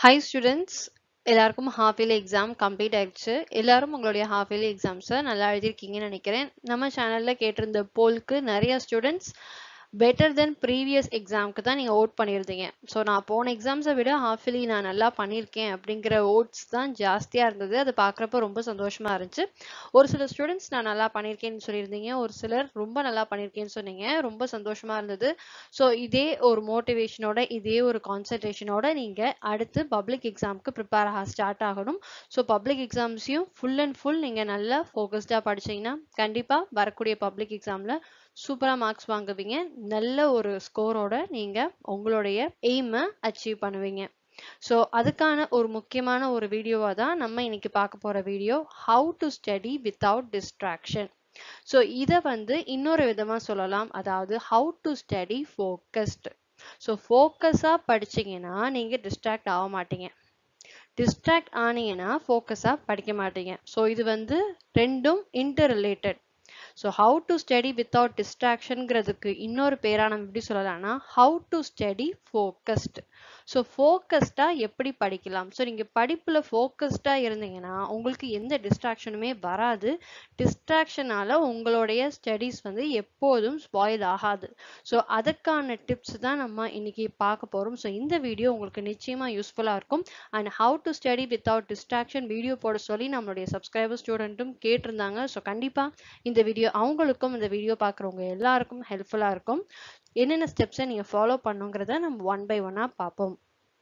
Hi students எல்லாருக்கும் half yearly exam complete ஆயிடுச்சு எல்லாரும் உங்களுடைய ஹாஃப் இயர்லி எக்ஸாம்ஸை நல்லா எழுதிருக்கீங்கன்னு நினைக்கிறேன் நம்ம சேனலில் கேட்டிருந்த போலுக்கு நிறைய ஸ்டூடெண்ட்ஸ் பெட்டர் தென் ப்ரீவியஸ் எக்ஸாம்க்கு தான் நீங்கள் ஓட் பண்ணியிருந்தீங்க ஸோ நான் போன எக்ஸாம்ஸை விட ஹாஃப் இயர்லி நான் நல்லா பண்ணியிருக்கேன் அப்படிங்கிற ஓட்ஸ் தான் ஜாஸ்தியாக இருந்தது அது பார்க்குறப்ப ரொம்ப சந்தோஷமாக இருந்துச்சு ஒரு சில ஸ்டூடெண்ட்ஸ் நான் நல்லா பண்ணியிருக்கேன்னு சொல்லியிருந்தீங்க ஒரு சிலர் ரொம்ப நல்லா பண்ணியிருக்கேன்னு சொன்னீங்க ரொம்ப சந்தோஷமாக இருந்தது ஸோ இதே ஒரு மோட்டிவேஷனோட இதே ஒரு கான்சன்ட்ரேஷனோட நீங்கள் அடுத்து பப்ளிக் எக்ஸாமுக்கு ப்ரிப்பேர் ஆக ஸ்டார்ட் ஆகணும் ஸோ பப்ளிக் எக்ஸாம்ஸையும் ஃபுல் அண்ட் ஃபுல் நீங்கள் நல்லா ஃபோக்கஸ்டாக படிச்சீங்கன்னா கண்டிப்பாக வரக்கூடிய பப்ளிக் எக்ஸாமில் சூப்பராக மார்க்ஸ் வாங்குவீங்க நல்ல ஒரு ஸ்கோரோட நீங்கள் உங்களுடைய எய்மை அச்சீவ் பண்ணுவீங்க ஸோ அதுக்கான ஒரு முக்கியமான ஒரு வீடியோவாக தான் நம்ம இன்னைக்கு பார்க்க போகிற video how to study without distraction so இதை வந்து இன்னொரு விதமாக சொல்லலாம் அதாவது how to study focused so ஃபோக்கஸாக படிச்சீங்கன்னா நீங்கள் டிஸ்ட்ராக்ட் ஆக மாட்டீங்க டிஸ்ட்ராக்ட் ஆனீங்கன்னா ஃபோக்கஸாக படிக்க மாட்டீங்க ஸோ இது வந்து ரெண்டும் inter related so how to study without டிஸ்ட்ராக்ஷனுங்கிறதுக்கு இன்னொரு பேராக நம்ம எப்படி சொல்லலாம்னா how to study focused so ஃபோக்கஸ்டாக எப்படி படிக்கலாம் ஸோ நீங்கள் படிப்பில் ஃபோக்கஸ்டாக இருந்தீங்கன்னா உங்களுக்கு எந்த டிஸ்ட்ராக்ஷனுமே வராது டிஸ்ட்ராக்ஷனால் உங்களுடைய ஸ்டடீஸ் வந்து எப்போதும் ஸ்பாயில் ஆகாது ஸோ அதுக்கான டிப்ஸ் தான் நம்ம இன்னைக்கு பார்க்க போகிறோம் ஸோ இந்த வீடியோ உங்களுக்கு நிச்சயமாக யூஸ்ஃபுல்லாக இருக்கும் and how to study without distraction video போட சொல்லி நம்மளுடைய சப்ஸ்கிரைபர் ஸ்டூடெண்ட்டும் கேட்டிருந்தாங்க ஸோ கண்டிப்பாக இந்த வீடியோ அவங்களுக்கும் இந்த வீடியோ பார்க்குறவங்க எல்லாருக்கும் ஹெல்ப்ஃபுல்லாக இருக்கும் என்னென்ன ஸ்டெப்ஸை நீங்கள் ஃபாலோ பண்ணுங்கிறத நம்ம ஒன் பை ஒன்னாக பார்ப்போம்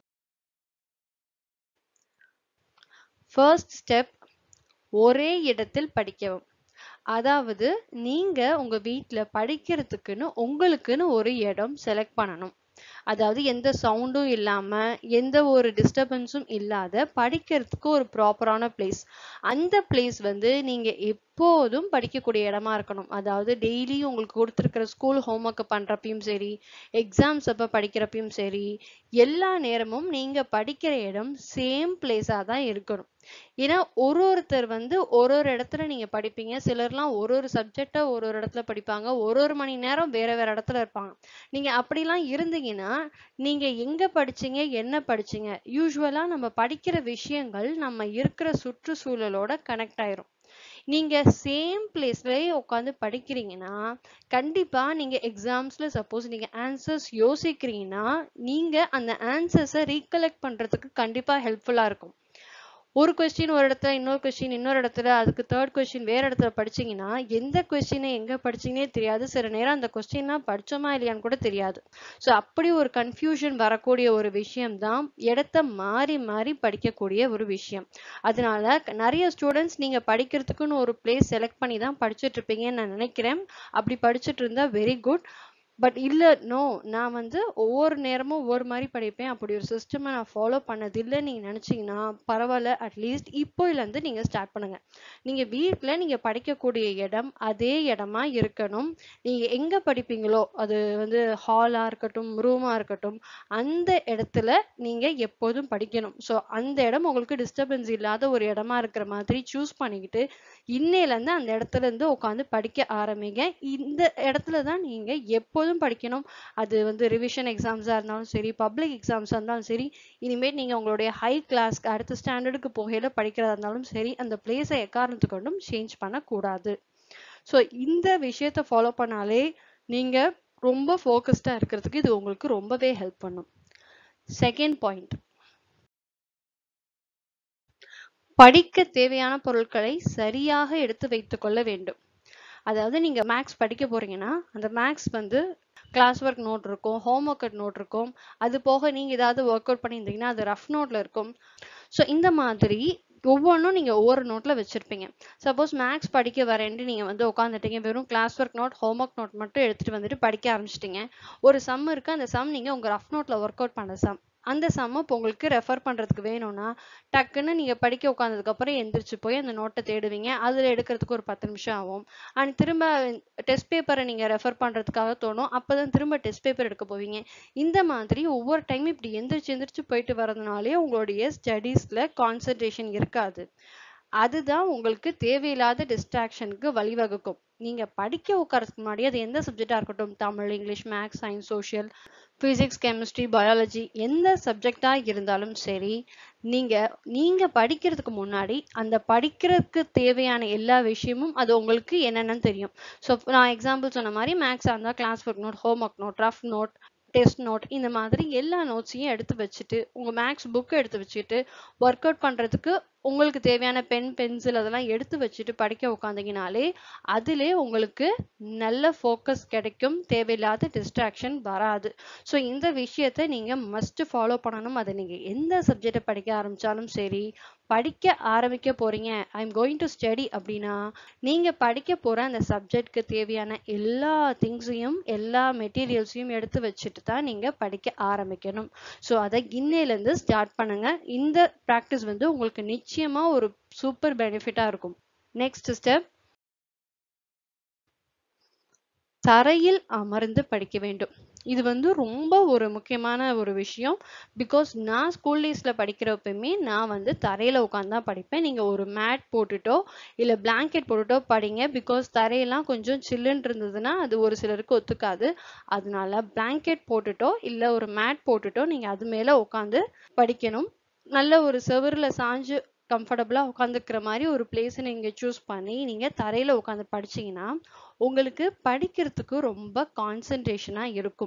ஃபர்ஸ்ட் ஸ்டெப் ஒரே இடத்தில் படிக்கவும் அதாவது நீங்க உங்க வீட்ல படிக்கிறதுக்குன்னு உங்களுக்குன்னு ஒரு இடம் செலக்ட் பண்ணணும் அதாவது எந்த சவுண்டும் இல்லாம எந்த ஒரு டிஸ்டர்பன்ஸும் இல்லாத படிக்கிறதுக்கு ஒரு ப்ராப்பரான பிளேஸ் அந்த பிளேஸ் வந்து நீங்க எப்போதும் படிக்கக்கூடிய இடமா இருக்கணும் அதாவது டெய்லி உங்களுக்கு கொடுத்துருக்கிற ஸ்கூல் ஹோம்ஒர்க் பண்றப்பையும் சரி எக்ஸாம்ஸ் அப்ப படிக்கிறப்பையும் சரி எல்லா நேரமும் நீங்க படிக்கிற இடம் சேம் பிளேஸா தான் இருக்கணும் ஏன்னா ஒரு ஒருத்தர் வந்து ஒரு ஒரு இடத்துல நீங்க படிப்பீங்க சிலர்லாம் ஒரு ஒரு சப்ஜெக்டை ஒரு ஒரு இடத்துல படிப்பாங்க ஒரு ஒரு மணி நேரம் வேற வேற இடத்துல இருப்பாங்க நீங்க அப்படிலாம் இருந்தீங்கன்னா நீங்க எங்க படிச்சீங்க என்ன படிச்சீங்க யூஸ்வலா நம்ம படிக்கிற விஷயங்கள் நம்ம இருக்கிற சுற்றுச்சூழலோட கனெக்ட் ஆயிரும் நீங்க சேம் பிளேஸ்லயே உட்காந்து படிக்கிறீங்கன்னா கண்டிப்பா நீங்க எக்ஸாம்ஸ்ல சப்போஸ் நீங்க ஆன்சர்ஸ் யோசிக்கிறீங்கன்னா நீங்க அந்த ஆன்சர்ஸை ரீகலெக்ட் பண்றதுக்கு கண்டிப்பா ஹெல்ப்ஃபுல்லா இருக்கும் ஒரு கொஸ்டின் ஒரு இடத்துல இன்னொரு கொஸ்டின் இன்னொரு இடத்துல அதுக்கு தேர்ட் கொஸ்டின் வேற இடத்துல படிச்சீங்கன்னா எந்த கொஸ்டினை எங்க படிச்சீங்கன்னே தெரியாது சில நேரம் அந்த கொஸ்டின்லாம் படிச்சோமா இல்லையான்னு கூட தெரியாது ஸோ அப்படி ஒரு கன்ஃபியூஷன் வரக்கூடிய ஒரு விஷயம் தான் இடத்த மாறி மாறி படிக்கக்கூடிய ஒரு விஷயம் அதனால நிறைய ஸ்டூடெண்ட்ஸ் நீங்க படிக்கிறதுக்குன்னு ஒரு பிளேஸ் செலக்ட் பண்ணி தான் படிச்சுட்டு இருப்பீங்கன்னு நான் நினைக்கிறேன் அப்படி படிச்சுட்டு இருந்தா வெரி குட் பட் இல்லை நோ நான் வந்து ஒவ்வொரு நேரமும் ஒவ்வொரு மாதிரி படிப்பேன் அப்படி ஒரு சிஸ்டமை நான் ஃபாலோ பண்ணது இல்லை நீங்கள் நினச்சிங்கன்னா பரவாயில்ல அட்லீஸ்ட் இப்போலேருந்து நீங்கள் ஸ்டார்ட் பண்ணுங்க நீங்கள் வீட்டில் நீங்கள் படிக்கக்கூடிய இடம் அதே இடமா இருக்கணும் நீங்கள் எங்கே படிப்பீங்களோ அது வந்து ஹாலாக இருக்கட்டும் ரூமாக இருக்கட்டும் அந்த இடத்துல நீங்கள் எப்போதும் படிக்கணும் ஸோ அந்த இடம் உங்களுக்கு டிஸ்டர்பன்ஸ் இல்லாத ஒரு இடமா இருக்கிற மாதிரி சூஸ் பண்ணிக்கிட்டு இன்னையிலேருந்து அந்த இடத்துல இருந்து உட்காந்து படிக்க ஆரம்பிங்க இந்த இடத்துல தான் நீங்கள் எப்போதும் படிக்கணும் அது வந்து ரிவிஷன் எக்ஸாம்ஸாக இருந்தாலும் சரி பப்ளிக் எக்ஸாம்ஸாக இருந்தாலும் சரி இனிமேல் நீங்கள் உங்களுடைய ஹை கிளாஸ்க்கு அடுத்த ஸ்டாண்டர்டுக்கு போகையில படிக்கிறதா இருந்தாலும் சரி அந்த பிளேஸை எக்காரணத்து கொண்டும் சேஞ்ச் பண்ணக்கூடாது ஸோ இந்த விஷயத்த ஃபாலோ பண்ணாலே நீங்கள் ரொம்ப ஃபோக்கஸ்டாக இருக்கிறதுக்கு இது உங்களுக்கு ரொம்பவே ஹெல்ப் பண்ணும் செகண்ட் பாயிண்ட் படிக்க தேவையான பொருட்களை சரியாக எடுத்து வைத்துக் கொள்ள வேண்டும் அதாவது நீங்க மேக்ஸ் படிக்க போறீங்கன்னா அந்த மேக்ஸ் வந்து கிளாஸ் ஒர்க் நோட் இருக்கும் ஹோம் ஒர்க் நோட் இருக்கும் அது போக நீங்க ஏதாவது ஒர்க் அவுட் பண்ணியிருந்தீங்கன்னா அது ரஃப் நோட்ல இருக்கும் ஸோ இந்த மாதிரி ஒவ்வொன்றும் நீங்கள் ஒவ்வொரு நோட்டில் வச்சுருப்பீங்க சப்போஸ் மேக்ஸ் படிக்க வரேன்ட்டு நீங்கள் வந்து உட்காந்துட்டீங்க வெறும் class work note home work note மட்டும் எடுத்துகிட்டு வந்துட்டு படிக்க ஆரம்பிச்சிட்டிங்க ஒரு சம் இருக்குது அந்த சம் நீங்கள் உங்கள் ரஃப் நோட்டில் ஒர்க் அவுட் பண்ண சம் அந்த சம்ம இப்போ உங்களுக்கு ரெஃபர் பண்ணுறதுக்கு வேணும்னா டக்குன்னு நீங்கள் படிக்க உட்காந்ததுக்கப்புறம் எந்திரிச்சு போய் அந்த நோட்டை தேடுவீங்க அதில் எடுக்கிறதுக்கு ஒரு பத்து நிமிஷம் ஆகும் அண்ட் திரும்ப டெஸ்ட் பேப்பரை நீங்கள் ரெஃபர் பண்ணுறதுக்காக தோணும் அப்போ தான் திரும்ப டெஸ்ட் பேப்பர் எடுக்க போவீங்க இந்த மாதிரி ஒவ்வொரு டைம் இப்படி எந்திரிச்சு எந்திரிச்சு போயிட்டு வரதுனாலே உங்களுடைய ஸ்டடீஸில் கான்சன்ட்ரேஷன் இருக்காது அதுதான் உங்களுக்கு தேவையில்லாத டிஸ்ட்ராக்ஷனுக்கு வழிவகுக்கும் நீங்க படிக்க உட்காரதுக்கு முன்னாடி அது எந்த சப்ஜெக்டா இருக்கட்டும் Tamil English maths science social physics chemistry biology எந்த சப்ஜெக்டா இருந்தாலும் சரி நீங்க நீங்க படிக்கிறதுக்கு முன்னாடி அந்த படிக்கிறதுக்கு தேவையான எல்லா விஷயமும் அது உங்களுக்கு என்னென்னு தெரியும் ஸோ நான் எக்ஸாம்பிள் சொன்ன மாதிரி மேக்ஸாக இருந்தால் class work note home work note rough note test note இந்த மாதிரி எல்லா நோட்ஸையும் எடுத்து வச்சுட்டு உங்கள் மேக்ஸ் புக்கை எடுத்து வச்சுட்டு ஒர்க் அவுட் பண்ணுறதுக்கு உங்களுக்கு தேவையான பென் பென்சில் அதெல்லாம் எடுத்து வச்சுட்டு படிக்க உட்காந்தீங்கனாலே அதிலே உங்களுக்கு நல்ல ஃபோக்கஸ் கிடைக்கும் தேவையில்லாத டிஸ்ட்ராக்ஷன் வராது ஸோ இந்த விஷயத்த நீங்கள் மஸ்ட் ஃபாலோ பண்ணணும் அதை நீங்கள் எந்த சப்ஜெக்டை படிக்க ஆரம்பித்தாலும் சரி படிக்க ஆரம்பிக்க போறீங்க I am going to study அப்படின்னா நீங்க படிக்க போற அந்த சப்ஜெக்ட்க்கு தேவையான எல்லா திங்ஸையும் எல்லா மெட்டீரியல்ஸையும் எடுத்து வச்சுட்டு தான் நீங்க படிக்க ஆரம்பிக்கணும் ஸோ அதை இன்னையிலேருந்து ஸ்டார்ட் பண்ணுங்க இந்த ப்ராக்டிஸ் வந்து உங்களுக்கு நிச்சயமா ஒரு சூப்பர் பெனிஃபிட்டா இருக்கும் நெக்ஸ்ட் ஸ்டெப் தரையில் அமர்ந்து படிக்க வேண்டும் இது வந்து ரொம்ப ஒரு முக்கியமான ஒரு விஷயம் பிகாஸ் நான் ஸ்கூல் டேஸில் படிக்கிறப்பயுமே நான் வந்து தரையில் உட்காந்து தான் படிப்பேன் நீங்கள் ஒரு மேட் போட்டுட்டோ இல்லை பிளாங்கெட் போட்டுட்டோ படிங்க பிகாஸ் தரையெல்லாம் கொஞ்சம் சில்லுன்னு இருந்ததுன்னா அது ஒரு சிலருக்கு ஒத்துக்காது அதனால பிளாங்கெட் போட்டுட்டோ இல்லை ஒரு மேட் போட்டுட்டோ நீங்கள் அது மேலே உட்காந்து படிக்கணும் நல்ல ஒரு செவரில் சாஞ்சு கம்ஃபர்டபுளாக உட்காந்துக்கிற மாதிரி ஒரு பிளேஸை நீங்கள் சூஸ் பண்ணி நீங்கள் தரையில் உட்காந்து படிச்சீங்கன்னா உங்களுக்கு படிக்கிறதுக்கு ரொம்ப கான்சன்ட்ரேஷனாக இருக்கும்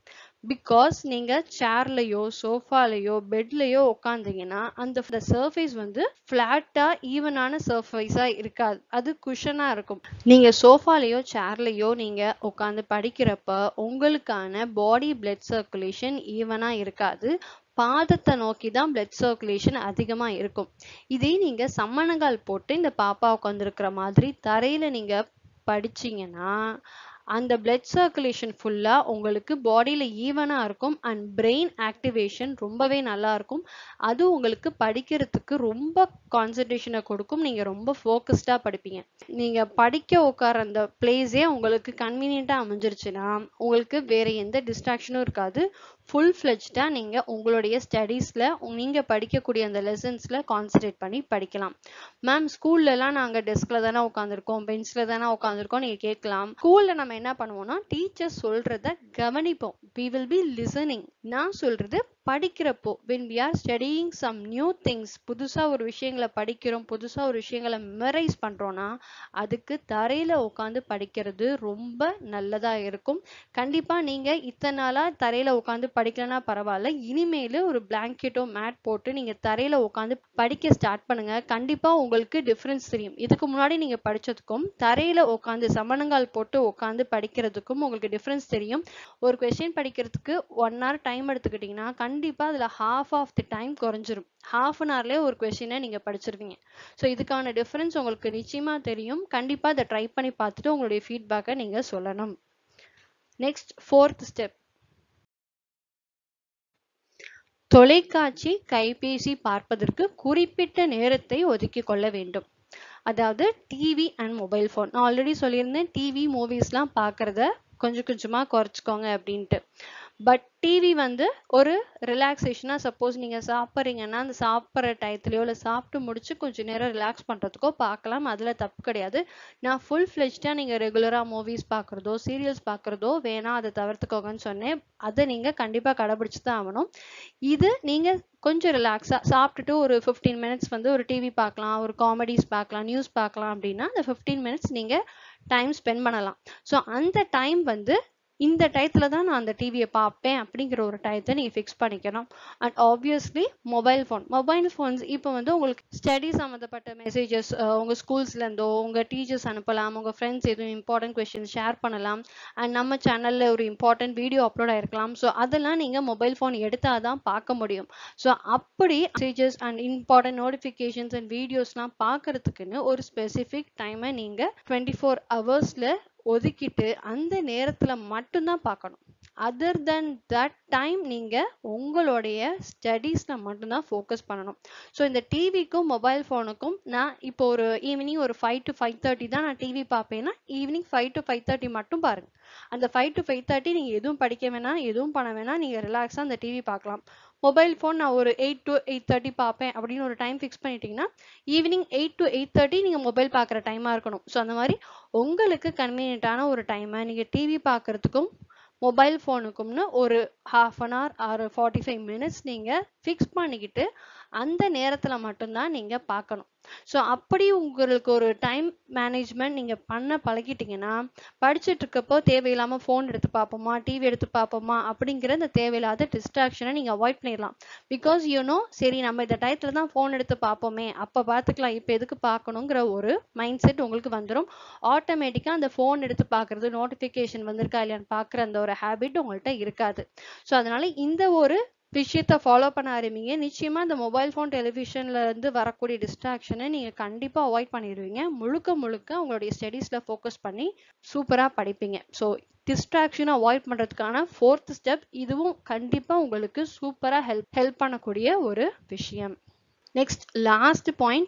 பிகாஸ் நீங்கள் சேர்லையோ சோஃபாலையோ பெட்லையோ உட்காந்தீங்கன்னா அந்த சர்ஃபேஸ் வந்து ஃப்ளாட்டாக ஈவனான சர்ஃபேஸாக இருக்காது அது குஷனாக இருக்கும் நீங்கள் சோஃபாலையோ சேர்லையோ நீங்கள் உட்காந்து படிக்கிறப்ப உங்களுக்கான பாடி பிளட் சர்க்குலேஷன் ஈவனாக இருக்காது பாதத்தை நோக்கி தான் பிளட் சர்க்குலேஷன் அதிகமாக இருக்கும் இதே நீங்கள் சம்மணங்கால் போட்டு இந்த பாப்பா உட்காந்துருக்கிற மாதிரி தரையில் நீங்கள் படிச்சீங்கன்னா அந்த பிளட் சர்க்குலேஷன் ஃபுல்லாக உங்களுக்கு பாடியில் ஈவனாக இருக்கும் அண்ட் பிரெயின் ஆக்டிவேஷன் ரொம்பவே நல்லா இருக்கும் அது உங்களுக்கு படிக்கிறதுக்கு ரொம்ப கான்சன்ட்ரேஷனை கொடுக்கும் நீங்கள் ரொம்ப ஃபோக்கஸ்டாக படிப்பீங்க நீங்கள் படிக்க உட்கார அந்த பிளேஸே உங்களுக்கு கன்வீனியண்ட்டாக அமைஞ்சிருச்சுன்னா உங்களுக்கு வேற எந்த டிஸ்ட்ராக்ஷனும் இருக்காது ஃபுல் ஃப்ளெஜ்டாக நீங்கள் உங்களுடைய ஸ்டடீஸில் நீங்கள் படிக்கக்கூடிய அந்த லெசன்ஸில் கான்சன்ட்ரேட் பண்ணி படிக்கலாம் மேம் ஸ்கூல்லலாம் நாங்கள் டெஸ்கில் தானே உட்காந்துருக்கோம் பெஞ்சில் தானே உட்காந்துருக்கோம் நீங்கள் கேட்கலாம் ஸ்கூலில் நம்ம என்ன பண்ணுவோம்னா டீச்சர் சொல்கிறத கவனிப்போம் வி வில் பி லிசனிங் நான் சொல்கிறது படிக்கிறப்போ when we are studying some new things புதுசாக ஒரு விஷயங்களை படிக்கிறோம் புதுசாக ஒரு விஷயங்களை மெமரைஸ் பண்ணுறோன்னா அதுக்கு தரையில் உட்காந்து படிக்கிறது ரொம்ப நல்லதாக இருக்கும் கண்டிப்பாக நீங்கள் இத்தனை நாளாக தரையில் உட்காந்து படிக்கலனா பரவாயில்ல இனிமேல் ஒரு பிளாங்கெட்டோ மேட் போட்டு நீங்கள் தரையில் உட்காந்து படிக்க ஸ்டார்ட் பண்ணுங்கள் கண்டிப்பாக உங்களுக்கு டிஃப்ரென்ஸ் தெரியும் இதுக்கு முன்னாடி நீங்கள் படித்ததுக்கும் தரையில் உட்காந்து சமணங்கால் போட்டு உட்காந்து படிக்கிறதுக்கும் உங்களுக்கு டிஃப்ரென்ஸ் தெரியும் ஒரு கொஸ்டின் படிக்கிறதுக்கு ஒன் ஹவர் டைம் எடுத்துக்கிட்டிங்கன்னா கண்டிப்பாக அதில் ஹாஃப் ஆஃப் தி டைம் குறைஞ்சிரும் ஹாஃப் அன் ஹவர்லேயே ஒரு கொஷினை நீங்கள் படிச்சிருவீங்க ஸோ இதுக்கான டிஃப்ரென்ஸ் உங்களுக்கு நிச்சயமாக தெரியும் கண்டிப்பாக இதை ட்ரை பண்ணி பார்த்துட்டு உங்களுடைய ஃபீட்பேக்கை நீங்கள் சொல்லணும் நெக்ஸ்ட் ஃபோர்த் ஸ்டெப் தொலைக்காட்சி கைபேசி பார்ப்பதற்கு குறிப்பிட்ட நேரத்தை ஒதுக்கி கொள்ள வேண்டும் அதாவது டிவி அண்ட் மொபைல் ஃபோன் நான் ஆல்ரெடி சொல்லியிருந்தேன் டிவி மூவிஸ்லாம் பார்க்குறத கொஞ்சம் கொஞ்சமாக குறைச்சிக்கோங்க அப்படின்ட்டு பட் டிவி வந்து ஒரு ரிலாக்ஸேஷனாக சப்போஸ் நீங்கள் சாப்பிட்றீங்கன்னா அந்த சாப்பிட்ற டயத்துலையோ இல்லை சாப்பிட்டு முடிச்சு கொஞ்சம் நேரம் ரிலாக்ஸ் பண்ணுறதுக்கோ பார்க்கலாம் அதில் தப்பு கிடையாது நான் ஃபுல் ஃப்ளெஜ்டாக நீங்கள் ரெகுலராக மூவிஸ் பார்க்குறதோ சீரியல்ஸ் பார்க்குறதோ வேணாம் அதை தவிர்த்துக்கோங்கன்னு சொன்னேன் அதை நீங்கள் கண்டிப்பாக கடைபிடிச்சு தான் ஆகணும் இது நீங்கள் கொஞ்சம் ரிலாக்ஸாக சாப்பிட்டுட்டு ஒரு ஃபிஃப்டீன் மினிட்ஸ் வந்து ஒரு டிவி பார்க்கலாம் ஒரு காமெடிஸ் பார்க்கலாம் நியூஸ் பார்க்கலாம் அப்படின்னா அந்த ஃபிஃப்டீன் மினிட்ஸ் நீங்கள் டைம் ஸ்பெண்ட் பண்ணலாம் ஸோ அந்த டைம் வந்து இந்த டயத்தில் தான் நான் அந்த டிவியை பார்ப்பேன் அப்படிங்கிற ஒரு டயத்தை நீங்கள் ஃபிக்ஸ் பண்ணிக்கணும் and obviously mobile phone mobile phones இப்போ வந்து உங்களுக்கு ஸ்டடி சம்மந்தப்பட்ட மெசேஜஸ் உங்கள் ஸ்கூல்ஸ்லேருந்தோ உங்கள் டீச்சர்ஸ் அனுப்பலாம் உங்கள் ஃப்ரெண்ட்ஸ் எதுவும் இம்பார்ட்டன்ட் கொஷின்ஸ் ஷேர் பண்ணலாம் அண்ட் நம்ம சேனலில் ஒரு இம்பார்ட்டன்ட் வீடியோ அப்லோட் ஆயிருக்கலாம் ஸோ அதெல்லாம் நீங்கள் மொபைல் ஃபோன் எடுத்தால் தான் பார்க்க முடியும் ஸோ அப்படி messages and important notifications and வீடியோஸ்லாம் பார்க்கறதுக்குன்னு ஒரு ஸ்பெசிஃபிக் டைமை நீங்கள் டுவெண்ட்டி ஃபோர் ஹவர்ஸில் ஒதுக்கிட்டு அந்த நேரத்தில் மட்டும்தான் பார்க்கணும் அதர் தென் தட் டைம் நீங்கள் உங்களுடைய ஸ்டடீஸில் மட்டும்தான் ஃபோக்கஸ் பண்ணணும் ஸோ இந்த டிவிக்கும் மொபைல் ஃபோனுக்கும் நான் இப்போ ஒரு ஈவினிங் ஒரு ஃபைவ் டு ஃபைவ் தேர்ட்டி தான் நான் டிவி பார்ப்பேன்னா evening five to five thirty மட்டும் பாருங்கள் அந்த ஃபைவ் டு ஃபைவ் தேர்ட்டி நீங்கள் எதுவும் படிக்க வேணாம் எதுவும் பண்ண வேணாம் நீங்கள் ரிலாக்ஸாக அந்த டிவி பார்க்கலாம் மொபைல் ஃபோன் நான் ஒரு எயிட் டு எயிட் தேர்ட்டி பார்ப்பேன் அப்படின்னு ஒரு டைம் ஃபிக்ஸ் பண்ணிட்டீங்கன்னா evening eight to eight thirty நீங்கள் மொபைல் பார்க்குற டைமாக இருக்கணும் ஸோ அந்த மாதிரி உங்களுக்கு கன்வீனியன்ட்டான ஒரு டைமை நீங்கள் டிவி பார்க்குறதுக்கும் மொபைல் ஃபோனுக்கும்னு ஒரு half an hour or forty five minutes நீங்கள் ஃபிக்ஸ் பண்ணிக்கிட்டு அந்த நேரத்தில் மட்டும்தான் நீங்கள் பார்க்கணும் ஸோ அப்படி உங்களுக்கு ஒரு டைம் மேனேஜ்மெண்ட் நீங்கள் பண்ண பழகிட்டீங்கன்னா படிச்சுட்டு இருக்கப்போ தேவையில்லாமல் ஃபோன் எடுத்து பார்ப்போமா டிவி எடுத்து பார்ப்போமா அப்படிங்கிற இந்த தேவையில்லாத டிஸ்ட்ராக்ஷனை நீங்கள் அவாய்ட் பண்ணிடலாம் பிகாஸ் யூனோ சரி நம்ம இந்த டயத்தில் தான் ஃபோன் எடுத்து பார்ப்போமே அப்போ பார்த்துக்கலாம் இப்போ எதுக்கு பார்க்கணுங்கிற ஒரு மைண்ட் செட் உங்களுக்கு வந்துடும் ஆட்டோமேட்டிக்காக அந்த ஃபோன் எடுத்து பார்க்குறது நோட்டிஃபிகேஷன் வந்திருக்கா இல்லையான்னு பார்க்குற அந்த ஒரு ஹேபிட் உங்கள்கிட்ட இருக்காது ஸோ அதனால இந்த ஒரு விஷயத்த ஃபாலோ பண்ண ஆரம்பிங்க நிச்சயமா இந்த மொபைல் ஃபோன் டெலிவிஷன்ல இருந்து வரக்கூடிய டிஸ்ட்ராக்ஷனை நீங்க கண்டிப்பா அவாய்ட் பண்ணிடுவீங்க முழுக்க முழுக்க உங்களுடைய ஸ்டடீஸ்ல ஃபோக்கஸ் பண்ணி சூப்பரா படிப்பீங்க ஸோ டிஸ்ட்ராக்ஷனை அவாய்ட் பண்றதுக்கான ஃபோர்த் ஸ்டெப் இதுவும் கண்டிப்பா உங்களுக்கு சூப்பரா ஹெல்ப் ஹெல்ப் பண்ணக்கூடிய ஒரு விஷயம் நெக்ஸ்ட் லாஸ்ட் பாயிண்ட்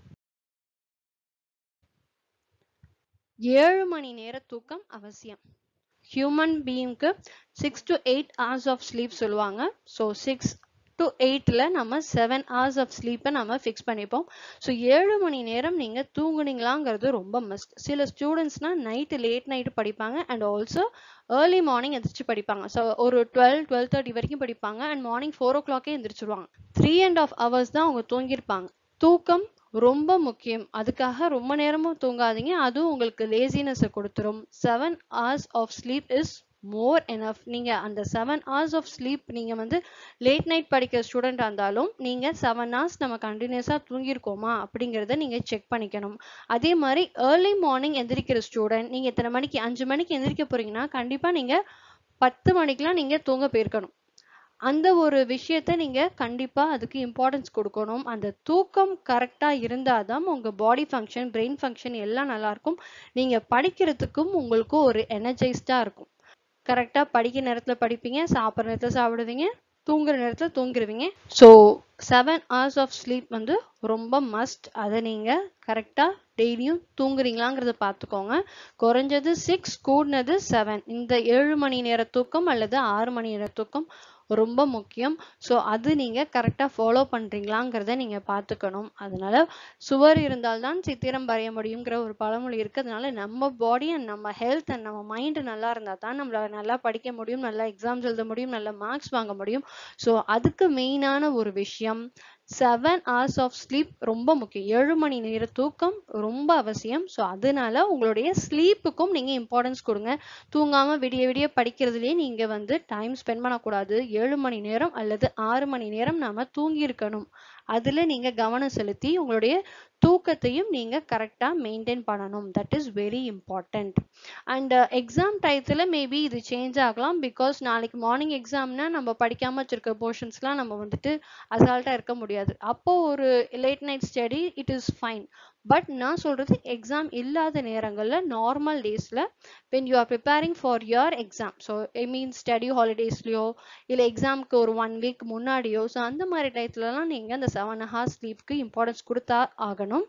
ஏழு மணி நேர தூக்கம் அவசியம் ஹியூமன் பீயிங்க்கு six to eight hours of sleep சொல்லுவாங்க ஸோ சிக்ஸ் டு எயிட்டில் நம்ம செவன் ஹவர்ஸ் ஆஃப் ஸ்லீப்பை நம்ம ஃபிக்ஸ் பண்ணிப்போம் ஸோ ஏழு மணி நேரம் நீங்கள் தூங்குனீங்களாங்கிறது ரொம்ப மஸ்ட் சில ஸ்டூடெண்ட்ஸ்னால் நைட்டு லேட் நைட்டு படிப்பாங்க அண்ட் ஆல்சோ ஏர்லி மார்னிங் எந்திரிச்சு படிப்பாங்க ஸோ ஒரு டுவெல் டுவெல் தேர்ட்டி வரைக்கும் படிப்பாங்க அண்ட் மார்னிங் ஃபோர் ஓ கிளாக்கே எந்திரிச்சிருவாங்க த்ரீ அண்ட் ஆஃப் ஹவர்ஸ் தான் அவங்க தூங்கியிருப்பாங்க தூக்கம் ரொம்ப முக்கியம் அதுக்காக ரொம்ப நேரமும் தூங்காதீங்க அதுவும் உங்களுக்கு லேசினஸை கொடுத்துரும் seven hours of sleep is more enough நீங்க அந்த செவன் ஹவர்ஸ் ஆஃப் ஸ்லீப் நீங்க வந்து லேட் நைட் படிக்கிற ஸ்டூடெண்டா இருந்தாலும் நீங்க செவன் ஹவர்ஸ் நம்ம கண்டினியூஸா தூங்கியிருக்கோமா அப்படிங்கறத நீங்க செக் பண்ணிக்கணும் அதே மாதிரி ஏர்லி மார்னிங் எந்திரிக்கிற ஸ்டூடெண்ட் நீங்க இத்தனை மணிக்கு அஞ்சு மணிக்கு எந்திரிக்க போறீங்கன்னா கண்டிப்பா நீங்க பத்து மணிக்கெல்லாம் நீங்க தூங்க போயிருக்கணும் அந்த ஒரு விஷயத்த நீங்க கண்டிப்பா அதுக்கு இம்பார்ட்டன்ஸ் கொடுக்கணும் அந்த தூக்கம் கரெக்டா இருந்தாதான் உங்க பாடி ஃபங்க்ஷன் பிரெயின் ஃபங்க்ஷன் எல்லாம் நல்லா இருக்கும் நீங்க படிக்கிறதுக்கும் உங்களுக்கு ஒரு எனர்ஜைஸ்டா இருக்கும் கரெக்டா படிக்கிற நேரத்துல படிப்பீங்க சாப்பிட்ற நேரத்துல சாப்பிடுவீங்க தூங்குற நேரத்துல தூங்கிடுவீங்க so seven hours of sleep வந்து ரொம்ப மஸ்ட் அதை நீங்க கரெக்டா டெய்லியும் தூங்குறீங்களாங்கிறத பார்த்துக்கோங்க குறைஞ்சது சிக்ஸ் கூடினது செவன் இந்த ஏழு மணி நேர தூக்கம் அல்லது ஆறு மணி நேர தூக்கம் ரொம்ப முக்கியம் ஸோ அது நீங்க கரெக்டா ஃபாலோ பண்றீங்களாங்கிறத நீங்க பார்த்துக்கணும் அதனால சுவர் இருந்தால்தான் சித்திரம் வரைய முடியுங்கிற ஒரு பழமொழி இருக்கு அதனால நம்ம பாடி அண்ட் நம்ம ஹெல்த் அண்ட் நம்ம மைண்ட் நல்லா இருந்தா தான் நம்மளால நல்லா படிக்க முடியும் நல்லா எக்ஸாம்ஸ் எழுத முடியும் நல்ல மார்க்ஸ் வாங்க முடியும் ஸோ அதுக்கு மெயினான ஒரு விஷயம் செவன் ஹவர்ஸ் ஆஃப் ஸ்லீப் ரொம்ப முக்கியம் ஏழு மணி நேர தூக்கம் ரொம்ப அவசியம் ஸோ அதனால உங்களுடைய ஸ்லீப்புக்கும் நீங்க இம்பார்ட்டன்ஸ் கொடுங்க தூங்காம விடிய விடிய படிக்கிறதுலயே நீங்க வந்து டைம் ஸ்பெண்ட் பண்ணக்கூடாது ஏழு மணி நேரம் அல்லது ஆறு மணி நேரம் நாம தூங்கி இருக்கணும் அதுல நீங்க கவனம் செலுத்தி உங்களுடைய தூக்கத்தையும் நீங்க கரெக்டா மெயின்டைன் பண்ணணும் that is very important and exam டயத்துல மேபி இது சேஞ்ச் ஆகலாம் பிகாஸ் நாளைக்கு மார்னிங் எக்ஸாம்னா நம்ம படிக்காம வச்சிருக்க போர்ஷன்ஸ்லாம் நம்ம வந்துட்டு அசால்ட்டா இருக்க முடியாது அப்போ ஒரு late night study it is fine but நான் சொல்றது எக்ஸாம் இல்லாத நேரங்கள்ல நார்மல் டேஸ்ல when you are preparing for your exam so I mean study ஹாலிடேஸ்லயோ இல்லை எக்ஸாம்க்கு ஒரு ஒன் வீக் முன்னாடியோ ஸோ அந்த மாதிரி டயத்துலலாம் நீங்க அந்த செவன் ஹார்ஸ் ஸ்லீப்க்கு இம்பார்ட்டன்ஸ் கொடுத்தா ஆகணும்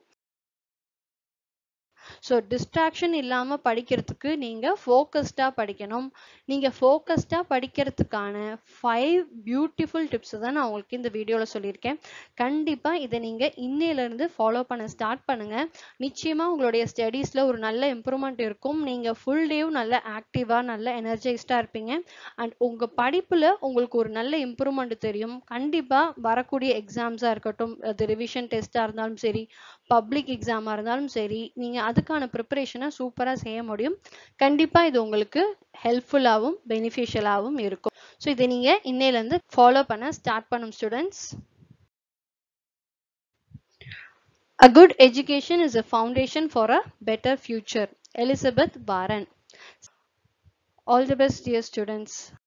ஸோ டிஸ்ட்ராக்ஷன் இல்லாமல் படிக்கிறதுக்கு நீங்கள் ஃபோக்கஸ்டாக படிக்கணும் நீங்கள் ஃபோக்கஸ்டாக படிக்கிறதுக்கான ஃபைவ் பியூட்டிஃபுல் டிப்ஸ் தான் நான் உங்களுக்கு இந்த வீடியோவில் சொல்லியிருக்கேன் கண்டிப்பாக இதை நீங்கள் இன்னையிலேருந்து ஃபாலோ பண்ண ஸ்டார்ட் பண்ணுங்கள் நிச்சயமாக உங்களுடைய ஸ்டடீஸில் ஒரு நல்ல இம்ப்ரூவ்மெண்ட் இருக்கும் நீங்கள் ஃபுல் டேவும் நல்ல ஆக்டிவாக நல்ல எனர்ஜைஸ்டாக இருப்பீங்க அண்ட் உங்கள் படிப்பில் உங்களுக்கு ஒரு நல்ல இம்ப்ரூவ்மெண்ட் தெரியும் கண்டிப்பாக வரக்கூடிய எக்ஸாம்ஸாக இருக்கட்டும் அது ரிவிஷன் டெஸ்ட்டாக இருந்தாலும் சரி பப்ளிக் எக்ஸாமாக இருந்தாலும் சரி நீங்கள் அதுக்கான ப்ரிப்பரேஷனை சூப்பராக செய்ய முடியும் கண்டிப்பாக இது உங்களுக்கு ஹெல்ப்ஃபுல்லாகவும் பெனிஃபிஷியலாகவும் இருக்கும் ஸோ இதை நீங்கள் இன்னையிலேருந்து ஃபாலோ பண்ண ஸ்டார்ட் பண்ணும் students A good education is a foundation for a better future. Elizabeth Warren. All the best, dear students.